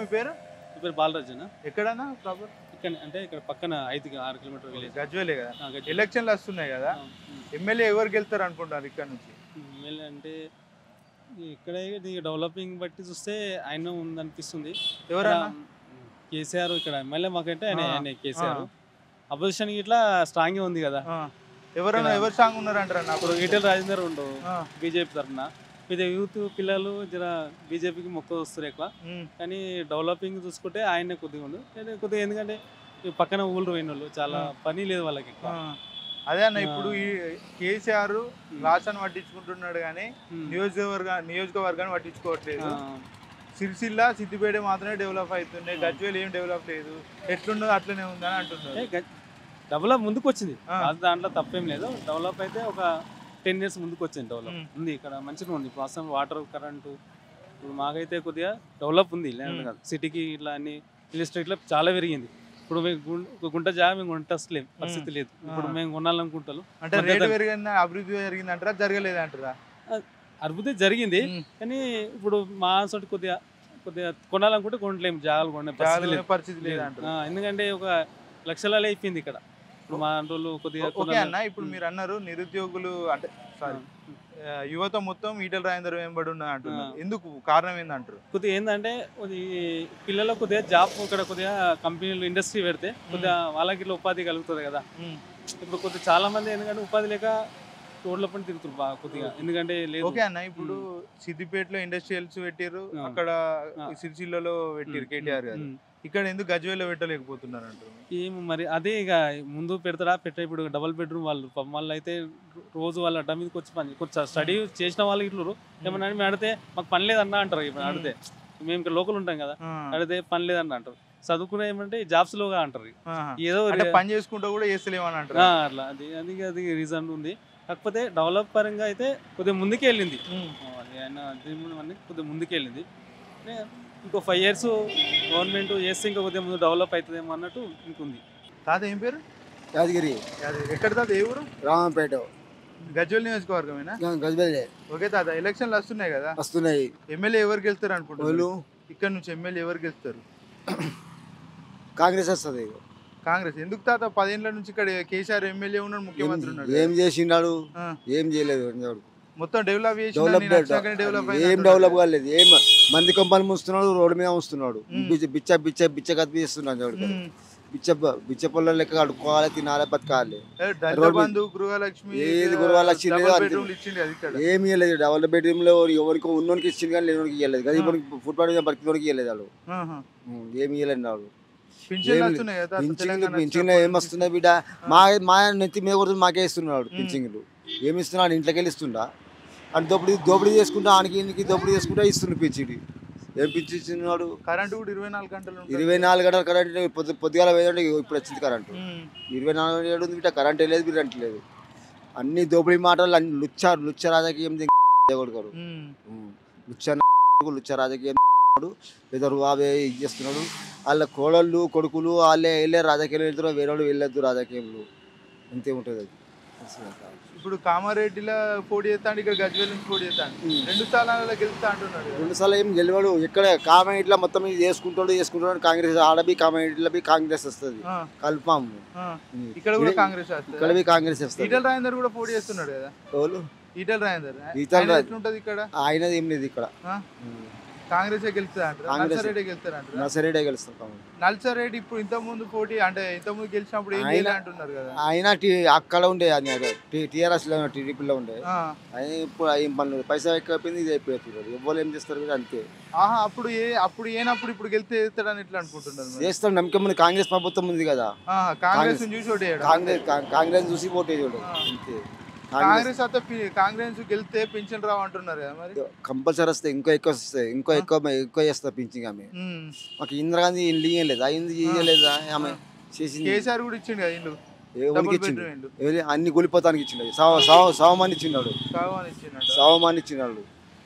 పేరు నా పేరు బాలరాజునా ఎక్కడన్నా ప్రాపర్ ఇక్కడ అంటే ఇక్కడ పక్కన ఐదు ఆరు కిలోమీటర్ విలేజ్ గజ్వేలే కదా ఆ, గజ్వేల్. ఎలక్షన్లు వస్తున్నాయి కదా ఆ, ఉమ్. ఎమ్మెల్యే ఎవరికి వెళ్తారు అనుకుంటారు ఇక్కడ నుంచి ఎమ్మెల్యే అంటే ఇక్కడ ఇది డెవలపింగ్ బట్టి చూస్తే ఆయన ఉందనిపిస్తుంది ఎవరన్నా ఇక్కడ, కేసీఆర్ ఇక్కడ ఎమ్మెల్యే మాకంటే ఆయన ఆ, ఆయన కేసీఆర్ అపోజిషన్ ఇట్లా స్ట్రాంగ్ ఉంది కదా ఆ. ఎవరన్నా ఎవరు సాంగ్ ఉన్నారంటారా నా ఇప్పుడు ఈటెల రాజేందర్ ఉండు ఆ. బీజేపీ తరఫున ఇది యూత్ పిల్లలు జర బీజేపీకి మొక్క వస్తారు ఎక్కువ ఉమ్. కానీ డెవలపింగ్ చూసుకుంటే ఆయనే కొద్దిగా ఉండు కానీ కొద్దిగా ఎందుకంటే ఈ పక్కన ఊళ్ళు పోయిన వాళ్ళు చాలా ఆ. పని లేదు వాళ్ళకి ఎక్కువ ఆ. అదే అన్న ఇప్పుడు ఈ కేసీఆర్ ఉమ్. రాష్ట్రాన్ని పట్టించుకుంటున్నాడు కానీ ఉమ్. నియోజకవర్గ నియోజకవర్గాన్ని పట్టించుకోవట్లేదు ఆ. సిరిసిల్ల సిద్దిపేట మాత్రమే డెవలప్ అవుతున్నాయి ఆ. గజ్వేల్ ఏం డెవలప్ లేదు ఎట్లున్నదో అట్లనే ఉందని ఏ అంటున్నారు గ- డెవలప్ ముందుకు వచ్చింది ఆ. అది దాంట్లో తప్పేం లేదు డెవలప్ అయితే ఒక టెన్ ఇయర్స్ ముందుకు వచ్చింది డెవలప్ ఉమ్. ఉంది ఇక్కడ మంచిగా ఉంది ప్రస్తుతం వాటర్ కరెంటు ఇప్పుడు మాకైతే కొద్దిగా డెవలప్ ఉంది ఉమ్. సిటీకి ఇట్లా అన్ని రియల్ ఎస్టేట్లో చాలా పెరిగింది ఇప్పుడు మేము గుం- ఒక గుంట జాగా మేము కొనటలేదు పరిస్థితి లేదు ఇప్పుడు ఆ. మేము కొనాలనుకుంటాం అంటే మధ్య రేటు ధర- పెరిగిందా అభివృద్ధి జరిగింది అంటారా జరగలేదు అంటారా అభివృద్ధి జరిగింది కానీ ఇప్పుడు మా సోటి కొద్దిగా కొద్దిగా కొనాలనుకుంటే కొనలేము జాగాలు కొనే పరిస్థితి చాలా లేదు పరిస్థితి లేదు అంటారు ఆ, ఎందుకంటే ఒక లక్షలలో అయిపోయింది ఇక్కడ ఇప్పుడు మా రోజులు కొద్దిగా ఓకే కొనాలి- అన్న ఇప్పుడు మీరు అన్నారు నిరుద్యోగులు అంటే సారీ ఆ. యువత మొత్తం ఈటల రాజేందర్ వెంబడి ఉన్నది అంటున్నారు ఆ. ఎందుకు కారణం ఏందంటారు కొద్దిగా ఏంటంటే ఈ పిల్లలకు కొద్దిగా జాబ్ ఇక్కడ కొద్దిగా కంపెనీలు ఇండస్ట్రీ పెడితే కొద్దిగా వాళ్ళకి ఇట్లా ఉపాధి కలుగుతుంది కదా ఇప్పుడు కొద్దిగా చాలా మంది ఎందుకంటే ఉపాధి లేక రోడ్ల పని తిరుగుతారు బాగా కొద్దిగా ఎందుకంటే లేదు ఓకే అన్న ఇప్పుడు సిద్దిపేటలో ఇండస్ట్రియల్స్ పెట్టారు ఆ. అక్కడ ఆ. సిరిసిల్లలో పెట్టారు ఉమ్, కేటీఆర్ గారు ఉమ్. ఇక్కడ ఎందుకు గజ్వేల్లో పెట్టలేకపోతున్నారు అంటారు ఏమో మరి అదే ఇక ముందు పెడతారా పెట్టే ఇప్పుడు డబుల్ బెడ్రూమ్ వాళ్ళు పాపం వాళ్ళు అయితే రోజు వాళ్ళ అడ్డ మీదకి వచ్చి పని కొంచెం స్టడీ చేసిన వాళ్ళు ఇట్లు ఏమన్నా అని మేము అడితే మాకు పని లేదన్నా అంటారు ఇప్పుడు ఉమ్. అడితే మేము ఇక్కడ లోకల్ ఉంటాం కదా ఆ. అడితే పని లేదన్న అంటారు చదువుకునే ఏమంటే జాబ్స్ లోగా అంటారు ఆహా. ఏదో అంటే రే- పని చేసుకుంటూ కూడా చేస్తలేమని ఆ, అంటారు అట్లా అది అది అది రీజన్ ఉంది కాకపోతే డెవలప్ పరంగా అయితే కొద్దిగా ముందుకే వెళ్ళింది ఉమ్. అది ఆయన దీని వల్ల కొద్దిగా ముందుకు వెళ్ళింది అంటే ఇంకో ఫైవ్ ఇయర్స్ గవర్నమెంట్ చేస్తే ఇంకా కొద్దిగా ముందు డెవలప్ అవుతుందేమో అన్నట్టు ఇంకుంది తాత ఏం పేరు యాదగిరి అది ఎక్కడ తాత ఏ ఊరు రామంపేట గజ్వేల్ నియోజకవర్గమేనా గజ్బెల్లే ఓకే తాత ఎలక్షన్లు వస్తున్నాయి కదా వస్తున్నాయి ఎమ్మెల్యే ఎవరికి వెళ్తారు అనుకుంటున్నారు వాళ్ళు ఇక్కడ నుంచి ఎమ్మెల్యే ఎవరికి వెళ్తారు కాంగ్రెస్ వస్తుంది కాంగ్రెస్ ఎందుకు తాత పదేళ్ల నుంచి ఇక్కడ కేసీఆర్ ఎమ్మెల్యే ఉన్నాడు ముఖ్యమంత్రి ఉన్నాడు ఏం చేసిండాడు ఆ. ఏం చేయలేదు ఇంతవరకు. మొత్తం డెవలప్ చేసి డెవలప్ డెవలప్ ఏం డెవలప్ కాలేదు ఏం మంది కంపెనీ ముస్తున్నాడు రోడ్డు మీద వస్తున్నాడు ఉమ్. బిచ్చ బిచ్చ బిచ్చ బిచ్చ కత్తి చేస్తున్నాడు వాడు. బిచ్చ బిచ్చ పొలం లెక్క అడుక్కోవాలి తినాలి బతకాలి దళిత రోడ్డు మీద- బంధు గృహలక్ష్మి ఏది గృహలక్ష్మి డబుల్ లేదు, అంతే. బెడ్రూమ్లు ఇచ్చింది కదా ఇక్కడ ఏమి ఇవ్వలేదు డబల్ బెడ్రూమ్ లో ఎవరికి ఉన్నోనికి ఇచ్చింది కానీ లేనోనికి ఇవ్వలేదు కదా ఇప్పుడు ఫుట్బాల్ మీద బతికినోనికి ఇవ్వలేదు వాళ్ళు ఆహా. ఉమ్, ఏమి ఇవ్వలేదు వాళ్ళు పింఛన్లు ఏం- వస్తున్నాయి కదా తాత, పింఛన్లు తెలంగాణ పింఛన్లు వచ్చినప్పటి ఏం నుంచి. వస్తున్నాయి బిడ్డ మా మా నెత్తి మీద కొడుతుంది మాకే ఇస్తున్నాడు ఉమ్. పింఛన్లు ఏమి ఇస్తున్నాడు ఇంట్లోకి వెళ్ళి ఇస్తుండా అని దోపిడీ దోపిడీ చేసుకుంటా ఆనికి ఈయనకి దోపిడీ చేసుకుంటా ఇస్తుండు పింఛన్ ఏం పింఛన్ ఇస్తున్నాడు కరెంటు కూడా ఇరవై నాలుగు గంటలు ఉంటుంది. ఇరవై నాలుగు గంటల కరెంట్ పొద్దు పొద్దుగాల వేదంటే ఇప్పుడు వచ్చింది కరెంటు ఉమ్. ఇరవై నాలుగు గంటలు ఉంది బిడ్డ కరెంట్ లేదు బిడ్డ లేదు అన్ని దోపిడీ మాటలు అన్ని లుచ్చ లుచ్చ రాజకీయం కొడుకోడు ఉమ్. లుచ్చ లుచ్చ రాజకీయం ఇద్దరు అవే ఇది చేస్తున్నాడు వాళ్ళ కోడళ్ళు కొడుకులు వాళ్ళే వెళ్ళే రాజకీయాలు వెళ్తున్నారు వేరే వాళ్ళు వెళ్ళొద్దు రాజకీయంలో అంతే ఉంటుంది అది ఇప్పుడు కామారెడ్డిలో పోటీ చేస్తాడు ఇక్కడ గజ్వేల్ నుంచి పోటీ చేస్తాడు ఉమ్. రెండు స్థానాలలో గెలుస్తా అంటున్నాడు కదా. రెండు సార్లు ఏం గెలవాడు ఇక్కడ కామెంట్లో మొత్తం ఇది చేసుకుంటాడు చేసుకుంటాడు కాంగ్రెస్ ఆడబి కామెంట్లో బి కాంగ్రెస్ వస్తుంది ఆ, కల్పాం ఆ. ఇక్కడ కూడా కాంగ్రెస్ ఇక్కడ వస్తుంది బి కాంగ్రెస్ వస్తుంది ఈటల రాజేందర్ కూడా పోటీ చేస్తున్నాడు కదా ఎవరు? ఈటల రాజేందర్ ఈటల ఆయన రాజేందర్. ఎట్లుంటది ఇక్కడ ఆయనది ఏం లేదు ఇక్కడ ఆ? కాంగ్రెస్ గెలుస్తా అంటారు కాంగ్రెస్. నల్సారెడ్డి గెలుస్తారు అంటారు నర్సరీడే గెలుస్తాం కామెంట్. నల్సారెడ్డి ఇప్పుడు ఇంత ముందు పోటీ అంటే ఇంత ముందు గెలిచినప్పుడు ఏం ఆయన- చేయాలి అంటున్నారు కదా ఆయన టీ అక్కడ ఉండే టీఆర్ఎస్ లో టీడీపీలో ఉండే ఆ. ఆయన ఇప్పుడు ఏం పనులు పైసా ఎక్కువైపోయింది ఇది అయిపోతుంది ఎవరు ఏం చేస్తారు కూడా అంతే ఆహా అప్పుడు ఏ అప్పుడు ఏనప్పుడు ఇప్పుడు గెలితే చేస్తాడని ఎట్లా అనుకుంటున్నారు మరి? చేస్తాం నమ్మకం ఉంది కాంగ్రెస్ ప్రభుత్వం ఉంది కదా ఆహా, కాంగ్రెస్ చూసి ఓటేయడం కాంగ్రెస్ కా- కాంగ్రెస్ చూసి ఓటేయడు ఆ. అంతే కాంగ్రెస్ కాంగ్రెస్ అయితే పి- కాంగ్రెస్ గెలిస్తే పింఛన్ రావు అంటున్నారు కదా మరి కంపల్సరీ వస్తే ఇంకో ఎక్కువ వస్తాయి ఇంకో ఎక్కువ ఎక్కువ చేస్తా పింఛింగ్ ఆమె ఉమ్. మాకు ఇందిరాగాంధీ ఇల్లు ఇయ్యలేదా అయింది ఇయ్యలేదా ఆమె చేసింది కేసీఆర్ కూడా ఇచ్చిండు కదా ఇల్లు ఎవరికి డబుల్ ఇచ్చిండు బెడ్రూమ్ ఇల్లు ఎవరి- అన్ని కూలిపోతానికి ఇచ్చిండు సావ సావ సావమాని ఇచ్చినాడు కావాలని ఇచ్చిండు సావమాని ఇచ్చినాడు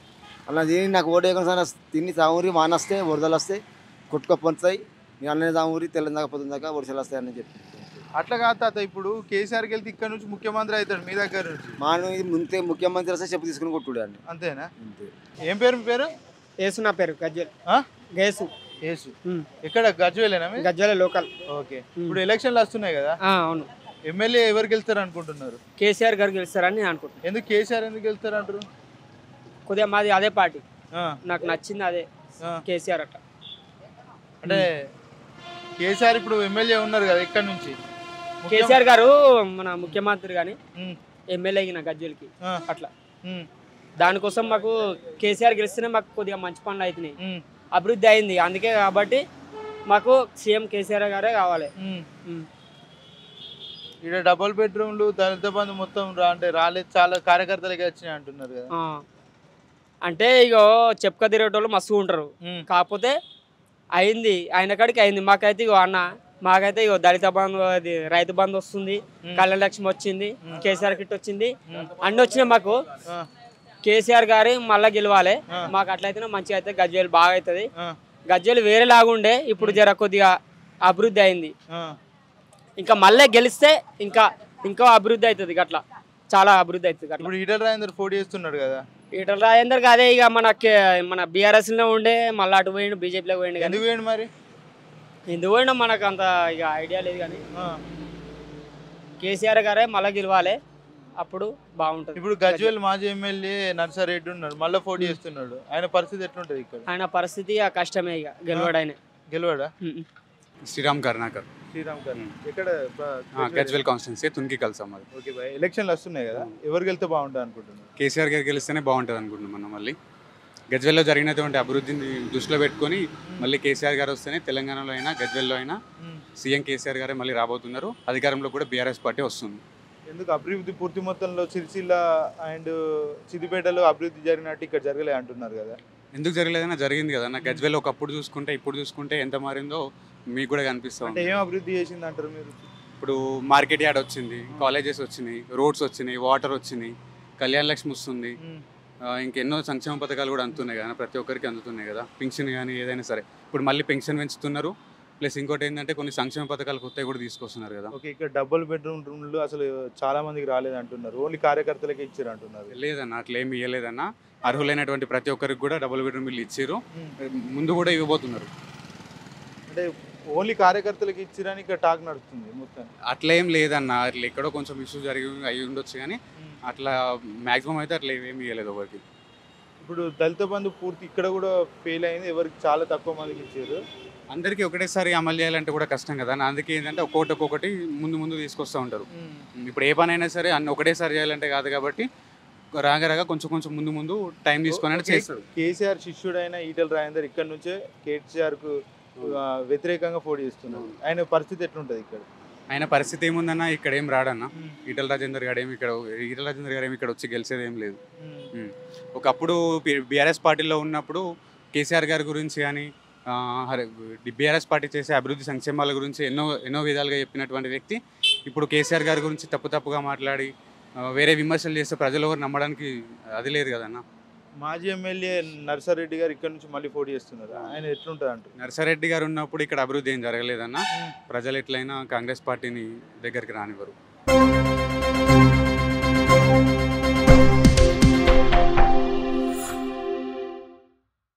అలా దేని నాకు ఓటేయకుండా సార్ తిని తామూరి వానొస్తే వరదలు వస్తాయి కొట్టుకొప్పుతాయి మీ అన్నయ్య తామూరి తెల్లందాక పొద్దుందాక వర్షాలు వస్తాయని చెప్పి అట్లా కాదు తాత ఇప్పుడు కేసీఆర్ గెలితే ఇక్కడ నుంచి ముఖ్యమంత్రి అవుతాడు మీ దగ్గర నుంచి మాను ఇది ముందే ముఖ్యమంత్రి వస్తే చెప్పు తీసుకుని కొట్టుడు అని అంతేనా అంతే ఏం పేరు మీ పేరు యేసు నా పేరు గజ్జల్ ఆ? గేసు యేసు ఉమ్. ఎక్కడ గజ్వేలేనా మీది? గజ్వేల లోకల్ ఓకే ఇప్పుడు ఎలక్షన్లు వస్తున్నాయి కదా ఆ, అవును ఎమ్మెల్యే ఎవరు గెలుస్తారు అనుకుంటున్నారు కేసీఆర్ గారు గెలుస్తారని నేను అనుకుంటున్నాను ఎందుకు కేసీఆర్ ఎందుకు గెలుస్తారు అంటారు కొద్దిగా మాది అదే పార్టీ ఆ, నాకు నచ్చింది అదే ఆ. కేసీఆర్ అట్లా అంటే కేసీఆర్ ఇప్పుడు ఎమ్మెల్యే ఉన్నారు కదా ఇక్కడ నుంచి ముఖ్యం- కేసీఆర్ గారు మన ముఖ్యమంత్రి కానీ ఉమ్, ఎమ్మెల్యే అయిన గజ్వేల్కి ఆ, అట్లా ఉమ్, దానికోసం మాకు కేసీఆర్ గెలిస్తేనే మాకు కొద్దిగా మంచి పనులు అవుతున్నాయి ఉమ్, అభివృద్ధి అయింది అందుకే కాబట్టి మాకు సీఎం కేసీఆర్ గారే కావాలి ఉమ్. ఉమ్. ఇక్కడ డబుల్ బెడ్రూమ్లు దళిత బంధు మొత్తం రా అంటే రాలేదు చాలా కార్యకర్తలకి వచ్చినాయి అంటున్నారు కదా ఆ. అంటే ఇగో చెప్పుక తిరిగేటోళ్ళు మస్తుగా ఉంటారు ఉమ్, కాకపోతే అయింది ఆయన కాడికి అయింది మాకైతే ఇగో అన్న మాకైతే ఇగో దళిత బంధు అది రైతు బంధు వస్తుంది ఉమ్. కళ్యాణ లక్ష్మి వచ్చింది ఉమ్. కేసీఆర్ కిట్ వచ్చింది ఉమ్. అన్ని వచ్చినాయి మాకు ఆ, కేసీఆర్ గారి మళ్ళా గెలవాలి ఆ. మాకు అట్లయితేనే మంచిగా అయితే గజ్వేలు బాగా అవుతుంది ఆ, గజ్వేలు వేరే లాగుండే ఇప్పుడు జర కొద్దిగా అభివృద్ధి అయింది ఆ. ఇంకా మళ్ళీ గెలిస్తే ఇంకా ఇంకా అభివృద్ధి అవుతుంది గట్ల చాలా అభివృద్ధి అవుతుంది గట్ల ఇప్పుడు ఈటల రాజేందర్ పోటీ చేస్తున్నాడు కదా ఈటల రాజేందర్ అదే ఇక మన కే- మన బీఆర్ఎస్ లో ఉండే మళ్ళీ అటు పోయిండు బీజేపీలో పోయిండు కానీ ఎందుకు వేయండి మరి ఎందుకు పోయినా మనకు అంత ఇక ఐడియా లేదు కానీ ఆ. కేసీఆర్ గారే మళ్ళీ గెలవాలి అప్పుడు బాగుంటుంది ఇప్పుడు గజ్వేల్ మాజీ ఎమ్మెల్యే నర్సారెడ్డి ఉన్నాడు మళ్ళీ పోటీ చేస్తున్నాడు ఆయన పరిస్థితి ఎట్లుంటది ఇక్కడ ఆయన పరిస్థితి ఆ కష్టమే ఇక గెలవడు ఆయన గెలవాడా ఉమ్. శ్రీరామ్ కర్ణాకర్ శ్రీరామ్ గారు ఎక్కడ గజ్వెల్ కాన్స్టిట్యున్సీ తునికి కలిసాం మరి ఓకే బాయ్ ఎలక్షన్లు వస్తున్నాయి కదా ఎవరు గెలితే బాగుంటుంది అనుకుంటున్నారు కేసీఆర్ గారు గెలిస్తేనే బాగుంటుంది అనుకుంటున్నాం మనం మళ్ళీ గజ్వెల్లో జరిగినటువంటి అభివృద్ధిని దృష్టిలో పెట్టుకొని మళ్ళీ కేసీఆర్ గారు వస్తేనే తెలంగాణలో అయినా గజ్వెల్లో అయినా ఉమ్. సీఎం కేసీఆర్ గారే మళ్ళీ రాబోతున్నారు అధికారంలో కూడా బీఆర్ఎస్ పార్టీ వస్తుంది ఎందుకు అభివృద్ధి పూర్తి మొత్తంలో సిరిసిల్ల అండ్ సిద్దిపేటలో అభివృద్ధి జరిగినట్టు ఇక్కడ జరగలే అంటున్నారు కదా ఎందుకు జరగలేదన్నా జరిగింది కదా నా గజ్వెల్ ఒకప్పుడు చూసుకుంటే ఇప్పుడు చూసుకుంటే ఎంత మారిందో మీకు కూడా కనిపిస్తుంది అంటే ఏం అభివృద్ధి చేసింది అంటారు మీరు ఇప్పుడు మార్కెట్ యార్డ్ వచ్చింది కాలేజెస్ వచ్చినాయి రోడ్స్ వచ్చినాయి వాటర్ వచ్చినాయి కళ్యాణ లక్ష్మి వస్తుంది ఉమ్. ఆ, ఇంకెన్నో సంక్షేమ పథకాలు కూడా అందుతున్నాయి కదా ప్రతి ఒక్కరికి అందుతున్నాయి కదా పెన్షన్ కానీ ఏదైనా సరే ఇప్పుడు మళ్ళీ పెన్షన్ పెంచుతున్నారు ప్లస్ ఇంకోటి ఏంటంటే కొన్ని సంక్షేమ పథకాలు కొత్తవి కూడా తీసుకొస్తున్నారు కదా ఓకే ఇక్కడ డబుల్ బెడ్రూమ్ రూమ్లు అసలు చాలా మందికి రాలేదు అంటున్నారు ఓన్లీ కార్యకర్తలకి ఇచ్చారు అంటున్నారు లేదన్న అట్లా ఏమి ఇవ్వలేదన్న అర్హులైనటువంటి ప్రతి ఒక్కరికి కూడా డబుల్ బెడ్రూమ్ ఇల్లు ఇచ్చారు ఉమ్. ముందు కూడా ఇవ్వబోతున్నారు అంటే ఓన్లీ కార్యకర్తలకి ఇచ్చిరని ఇక్కడ టాక్ నడుస్తుంది మొత్తం అట్లా ఏం లేదన్న అట్లా ఎక్కడో కొంచెం ఇష్యూ జరిగి అయి ఉండొచ్చు కానీ అట్లా మాక్సిమం అయితే అట్లా ఏమి ఇవ్వలేదు ఒకరికి ఇప్పుడు దళిత బంధు పూర్తి ఇక్కడ కూడా ఫెయిల్ అయింది ఎవరికి చాలా తక్కువ మందికి ఇచ్చారు అందరికీ ఒకటేసారి అమలు చేయాలంటే కూడా కష్టం కదా అన్న. అందుకే ఏంటంటే ఒక్కొక్కటి ఒక్కొక్కటి ముందు ముందు తీసుకొస్తూ ఉంటారు ఇప్పుడు ఏ పని అయినా సరే అన్ని ఒకటేసారి చేయాలంటే కాదు కాబట్టి రాగా రాగా కొంచెం కొంచెం ముందు ముందు టైం తీసుకొని ఓకే. చేస్తాడు కేసీఆర్ శిష్యుడైన ఈటల రాజేందర్ ఇక్కడ నుంచే కేసీఆర్ కు ఆ, వ్యతిరేకంగా పోటీ చేస్తున్నారు ఆయన పరిస్థితి ఎట్లుంటది ఇక్కడ ఆయన పరిస్థితి ఏముందన్న ఇక్కడ ఏం రాడన్న ఈటల రాజేందర్ గారు ఏమి ఇక్కడ ఈటల రాజేందర్ గారు ఏమి ఇక్కడ వచ్చి గెలిచేది ఏం లేదు ఒకప్పుడు బీఆర్ఎస్ పార్టీలో ఉన్నప్పుడు కేసీఆర్ గారి గురించి కానీ బీఆర్ఎస్ పార్టీ చేసే అభివృద్ధి సంక్షేమాల గురించి ఎన్నో ఎన్నో విధాలుగా చెప్పినటువంటి వ్యక్తి ఇప్పుడు కేసీఆర్ గారి గురించి తప్పు తప్పుగా మాట్లాడి ఆ, వేరే విమర్శలు చేస్తే ప్రజలు ఎవరు నమ్మడానికి అది లేదు కదన్న మాజీ ఎమ్మెల్యే నర్సారెడ్డి గారు ఇక్కడ నుంచి మళ్ళీ పోటీ చేస్తున్నారు ఆయన ఎట్లుంటది అంటారు నర్సారెడ్డి గారు ఉన్నప్పుడు ఇక్కడ అభివృద్ధి ఏం జరగలేదన్న ప్రజలు ఎట్లయినా కాంగ్రెస్ పార్టీని దగ్గరికి రానివ్వరు